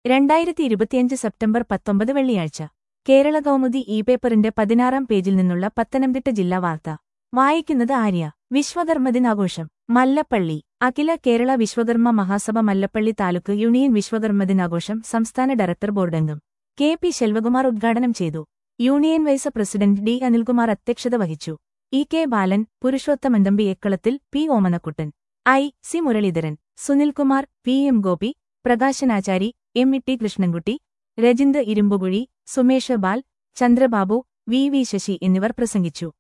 രണ്ടായിരത്തി ഇരുപത്തിയഞ്ച് സെപ്റ്റംബർ പത്തൊമ്പത് വെള്ളിയാഴ്ച കേരള കൗമുദി ഇ പേപ്പറിന്റെ പതിനാറാം പേജിൽ നിന്നുള്ള പത്തനംതിട്ട ജില്ലാ വാർത്ത വായിക്കുന്നത് ആര്യ വിശ്വകർമ്മ ദിനാഘോഷം മല്ലപ്പള്ളി അഖില കേരള വിശ്വകർമ്മ മഹാസഭ മല്ലപ്പള്ളി താലൂക്ക് യൂണിയൻ വിശ്വകർമ്മ ദിനാഘോഷം സംസ്ഥാന ഡയറക്ടർ ബോർഡംഗം കെ പി ശെൽവകുമാർ ഉദ്ഘാടനം ചെയ്തു union vice president D Anilkumar അധ്യക്ഷത വഹിച്ചു E K Balan പുരുഷോത്തമന്തമ്പി എക്കളത്തിൽ P Omanakuttan I C Muraleedharan Sunilkumar P M Gopi പ്രകാശനാചാരി M E T Krishnankutty രജിന്ദ് Irumbukuzhi Sumesh Bal Chandrababu V V Sasi എന്നിവർ പ്രസംഗിച്ചു